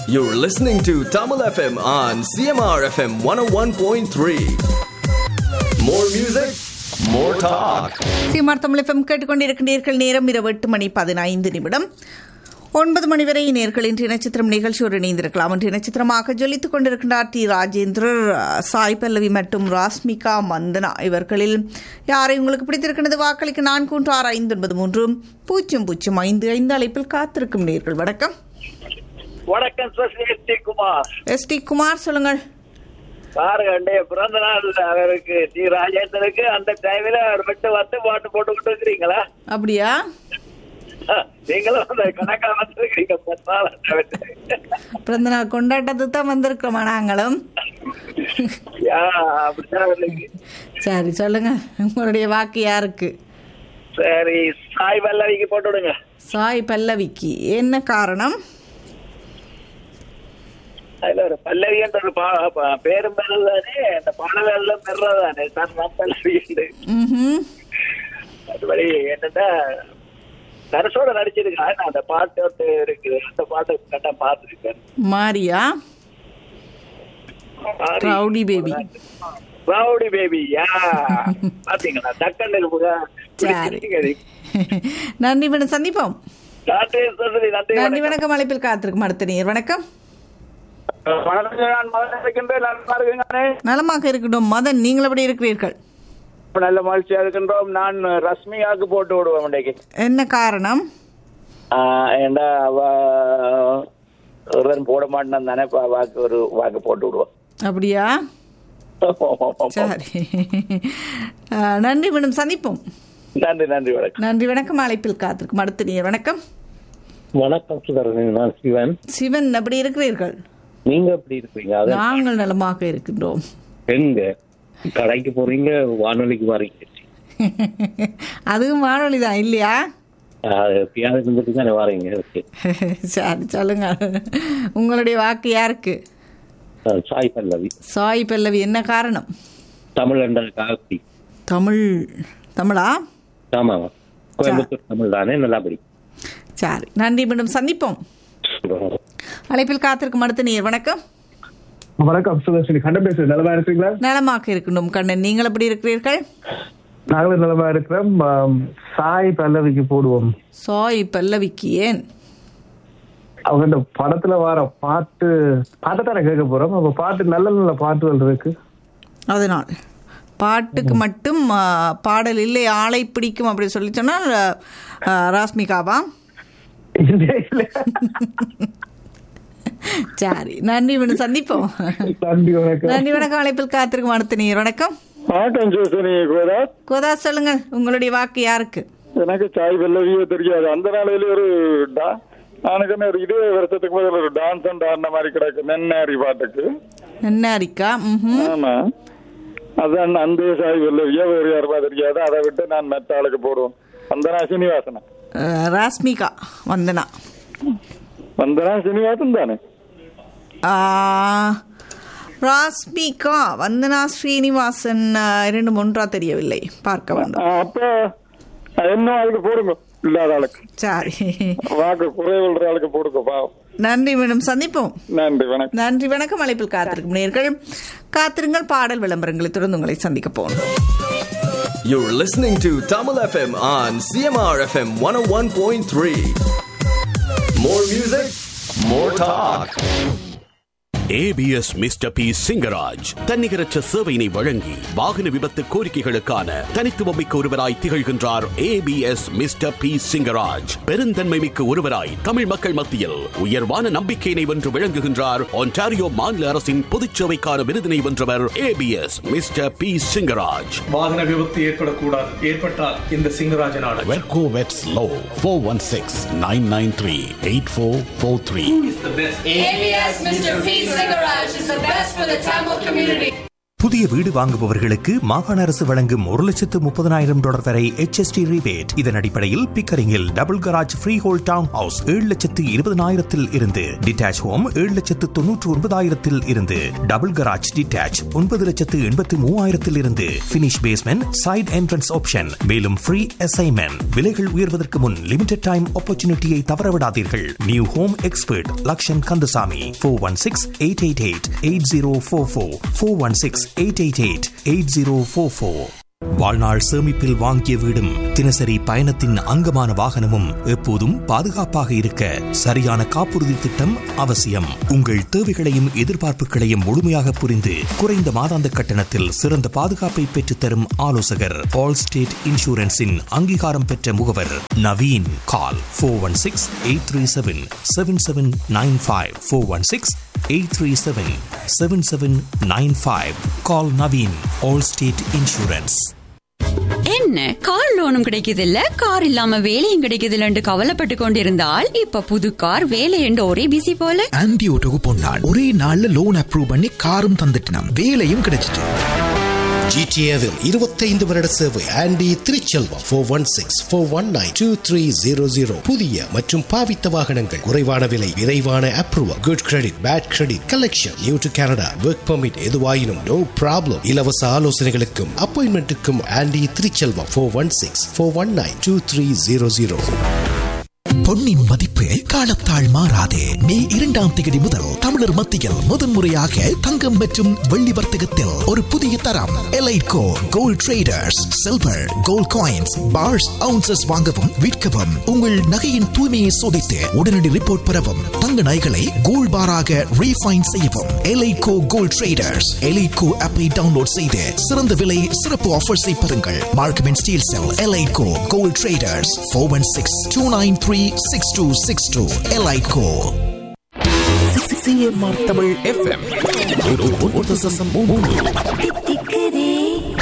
You're listening to Tamil FM on CMR FM 101.3. More music, more talk. CMR Tamil FM கேட்டுக்கொண்டிருக்கின்றீர்கள் நேரம் இரவு எட்டு மணி பதினைந்து நிமிடம் ஒன்பது மணி வரை நேர்களின் நட்சத்திரம் நிகழ்ச்சியோடு இணைந்திருக்கலாம் என்று நட்சத்திரமாக ஜொலித்துக் கொண்டிருக்கின்றார் டி ராஜேந்திரர் சாய் பல்லவி மற்றும் ராஸ்மிகா மந்தனா இவர்களில் யாரை உங்களுக்கு பிடித்திருக்கிறது வாக்களிக்க நான்கு ஒன்று ஆறு ஐந்து ஒன்பது மூன்று பூஜ்ஜியம் பூஜ்ஜியம் ஐந்து ஐந்து அழைப்பில் காத்திருக்கும் நேர்கள் வணக்கம் வணக்கம் சசி குமார் எஸ் டி குமார் சொல்லுங்கள் பாருங்க அண்டைய பிறந்த நாள் அவருக்கு டி ராஜேந்திரனுக்கு அந்த டைம்ல அவர் மட்டும் வந்து பாட்டு போட்டுக்கிட்டு இருக்கிறீங்களா அப்படியா நீங்களும் அந்த கணக்கா வந்திருக்கீங்க பத்து நாள் ஆண்டு. பிறந்த நாள் கொண்டாட்டத்துக்கு தான் வந்திருக்கோமா நாங்களும் யா, அப்படிதான் இருக்கு. சரி சொல்லுங்க உங்களுடைய வாக்கு யாருக்கு சரி சாய் வல்லவிக்கு போட்டு விடுங்க சாய் பல்லவிக்கு என்ன காரணம் அதுல ஒரு பல்லவின்ற ஒரு பா- பா- பேரும் பெறதானே அந்த பாடல்கள் பெறதானே சார் பல்லவி ம்ஹும். அதுபடி என்னன்னா நரசோட நடிச்சிருக்காங்க நான் அந்த பாட்டு வந்து இருக்கு அந்த பாட்டு கரெக்டா பார்த்துருக்கேன் மாரியா ரவுடி பேபி ரவுடி பேபி யா பாத்தீங்களா டக்குன்னு புகா சரி. நன்றி மேடம் சந்திப்போம் நன்றி சரஸ்வதி, நன்றி நன்றி வணக்கம். வணக்கம் அழைப்பில் காத்திருக்கும் அடுத்த நேர் வணக்கம் வணக்கம் நான் மகன் இருக்கின்றேன் நல்லா இருக்குங்க நலமாக இருக்கட்டும் மதன் நீங்கள் எப்படி இருக்கிறீர்கள் நல்ல மகிழ்ச்சியா இருக்கின்றோம் நான் ரஷ்மியாவுக்கு போட்டு விடுவேன் இன்றைக்கு என்ன காரணம் ஆஹ் ஏண்டா அவ ஒருவன் போட மாட்டேன் தானே இப்ப வாக்கு ஒரு வாக்கு போட்டு விடுவோம் அப்படியா சரி அஹ், நன்றி மேடம் சந்திப்போம் நன்றி நன்றி வணக்கம் நன்றி வணக்கம் அழைப்பில் காத்திருக்கும் அடுத்த நேர் வணக்கம் வணக்கம் சுதர்சன் நான் சிவன் சிவன் எப்படி இருக்கிறீர்கள் நீங்க எப்படி இருக்கீங்க அது நாங்கள் நலமாக இருக்கின்றோம் எங்க கடைக்கு போறீங்க வானொலிக்கு வரீங்க அதுவும் வானொலி தான் இல்லையா எப்பயாவது இருந்துட்டு தானே வரீங்க ஓகே சரி சொல்லுங்க உங்களுடைய வாக்கு யாருக்கு சாய் பல்லவி சாய் பல்லவி என்ன காரணம் தமிழ் என்ற காப்பி தமிழ் தமிழா ஆமாங்க கோயம்புத்தூர் தமிழ் தானே நல்லபடி சரி நன்றி மீண்டும் சந்திப்போம் அழைப்பில் காத்திருக்கும் அடுத்த நீர் வணக்கம் வணக்கம் சுதர்ஷினி கண்டம் பேசுறேன் நலமா இருக்கீங்களா நலமாக இருக்கணும் கண்ணன் நீங்கள் எப்படி இருக்கிறீர்கள் நாங்களும் நலமா இருக்கிறோம் ஆம், சாய் பல்லவிக்கு போடுவோம் சாய் பல்லவிக்கு ஏன் அவங்க இந்த படத்துல வர பாட்டு பாட்டை தானே கேட்க போறோம் அப்ப பாட்டு நல்ல நல்ல பாட்டுகள் இருக்கு அதனால் பாட்டுக்கு மட்டும் ஆ, பாடல் இல்லை ஆளை பிடிக்கும் அப்படி சொல்லி சொன்னால் ஆ, ராஸ்மிகாவா இல்ல, இல்ல. சரி நன்றி மீண்டும் சந்திப்போம் நன்றி வணக்கம் நன்றி வணக்கம் அழைப்பில் காத்திருக்கும் அடுத்த நீர் வணக்கம் வணக்கம் ஜோசனி கோதா கோதா சொல்லுங்கள் உங்களுடைய வாக்கு யாருக்கு எனக்கு சாய் பல்லவியே தெரியாது அந்த நாளையில ஒரு டா எனக்கு என்ன ஒரு இதே வருஷத்துக்கு முதல்ல ஒரு டான்ஸ் அண்ட் ஆடின மாதிரி கிடக்கு நென்னாரி பாட்டுக்கு நன்னாரிக்கா ம் ஆமா அதான் அந்த சாய் பல்லவியா வேறு யாருமா தெரியாது அதை விட்டு நான் மெத்த ஆளுக்கு போடுவோம் வந்தனா சீனிவாசனா ராஸ்மிகா வந்தனா வந்தனா சீனிவாசன் தானே ஆ, ராஸ்மிகா வந்தனா ஸ்ரீனிவாசன் ஆ, இரண்டு ஒன்றா தெரியவில்லை பார்க்க வேண்டும் ஆ, அப்ப என்ன ஆளுக்கு போடுங்க இல்லாத ஆளுக்கு சரி வாக்கு குறைவுள்ள ஆளுக்கு போடுங்க பாவம் நன்றி மேடம் சந்திப்போம் நன்றி வணக்கம் நன்றி வணக்கம் அழைப்பில் காத்திருக்கும் நேர்கள் காத்திருங்கள் பாடல் விளம்பரங்களை தொடர்ந்து உங்களை சந்திக்க போகணும் You're listening to Tamil FM on CMR FM 101.3. More music, more talk. ABS mister P Singaraj தன்னிகரற்ற சேவையினை வழங்கி வாகன விபத்து கோரிக்கைகளுக்கான தனித்துவமிக்க ஒருவராய் திகழ்கின்றார் ஏபிஎஸ் மிஸ்டர் பி சிங்கராஜ் பெருந்தன்மை மிக்க ஒருவராய் தமிழ் மக்கள் மத்தியில் உயர்வான நம்பிக்கையினை வென்று விளங்குகின்றார் ஒன்டாரியோ மாநில அரசின் பொதுச்சேவைக்கான விருதினை வென்றவர் ஏபிஎஸ் மிஸ்டர் பி சிங்கராஜ் வாகன விபத்து ஏற்படக்கூடாது ஏற்பட்டால் இந்த சிங்கராஜ நாடு வெர்கோ வெட்ஸ் லோ four one six nine nine three eight four four three the best ABS Mr. P. Singaraj is the best for the Tamil community. புதிய வீடு வாங்குபவர்களுக்கு மாகாண அரசு வழங்கும் ஒரு லட்சத்து முப்பதனாயிரம் டாலர் வரை HST rebate இதன் அடிப்படையில் பிக்கரிங்கில் double garage freehold townhouse ஏழு லட்சத்து இருபதனாயிரத்தில் இருந்து டிட்டாச் ஹோம் ஏழு லட்சத்து தொன்னூற்று ஒன்பதாயிரத்தில் இருந்து டபுள் கராஜ் டிட்டாச் ஒன்பது லட்சத்து எண்பத்து மூவாயிரத்தில் இருந்து finish basement side entrance option மேலும் ஃப்ரீ அசைன்மெண்ட் விலைகள் உயர்வதற்கு முன் லிமிடெட் டைம் ஆப்பர்ச்சுனிட்டியை தவறவிடாதீர்கள் new home expert Lakshan Kandasamy four one six eight eight eight eight zero four four four one six eight eight eight eight zero four four வாழ்நாள் சேமிப்பில் வாங்கிய வீடும் தினசரி பயணத்தின் அங்கமான வாகனமும் எப்போதும் பாதுகாப்பாக இருக்க சரியான காப்புறுதி திட்டம் அவசியம் உங்கள் தேவைகளையும் எதிர்பார்ப்புகளையும் முழுமையாக புரிந்து குறைந்த மாதாந்த கட்டணத்தில் சிறந்த பாதுகாப்பை பெற்றுத்தரும் ஆலோசகர் ஆல் ஸ்டேட் இன்சூரன்ஸின் அங்கீகாரம் பெற்ற முகவர் Naveen call four one six eight three seven seven seven nine five four one six eight three seven seven seven nine five call Naveen Allstate insurance என்ன கார் லோனும் கிடைக்குது இல்ல கார் இல்லாம வேலையும் கிடைக்குது இல்லன்னு கவலைப்பட்டு கொண்டிருந்தால் இப்ப புது கார் வேலை என்று ஒரே பிசி போல ஆன்டி ஓட்டோக்கு பொன்னாள் ஒரே நாள்ல லோன் அப்ரூவ் பண்ணி காரும் தந்துட்டினாம் வேலையும் கிடைச்சிட்டு ஜிடிஏவில் இருபத்தைந்து வருட சேவை Andy Thiruchelvam four one six four one nine two three zero zero புதிய மற்றும் பாவித்த வாகனங்கள் குறைவான விலை விரைவான approval good credit bad credit collection new to Canada work permit எதுவாயினும் நோ ப்ராப்ளம் இலவச ஆலோசனைகளுக்கும் அப்பாயின்மெண்ட்டுக்கும் Andy Thiruchelvam four one six four one nine two three zero zero பொன்னின் மதிப்பு காலத்தால் மாறாதே மே இரண்டாம் தேதி முதல் தமிழர் மத்தியில் முதன்முறையாக தங்கம் மற்றும் வெள்ளி வர்த்தகத்தில் ஒரு புதிய தரம் Elitco gold traders silver gold coins bars ounces வாங்கவும் விற்கவும் உங்கள் நகையின் தூய்மையை சோதித்து உடனடி ரிப்போர்ட் பெறவும் தங்க நகைகளை கோல்ட் பாராக ரீஃபைன் செய்யவும் எலைட்கோ கோல்ட் ட்ரேடர்ஸ் எலைட்கோ ஆப்பை டவுன்லோட் செய்து சிறந்த விலை சிறப்பு ஆஃபர்ஸை பெறுங்கள் Markham and Steeles Elitco gold traders four one six two nine three six two six two Elitco CMR Tamil FM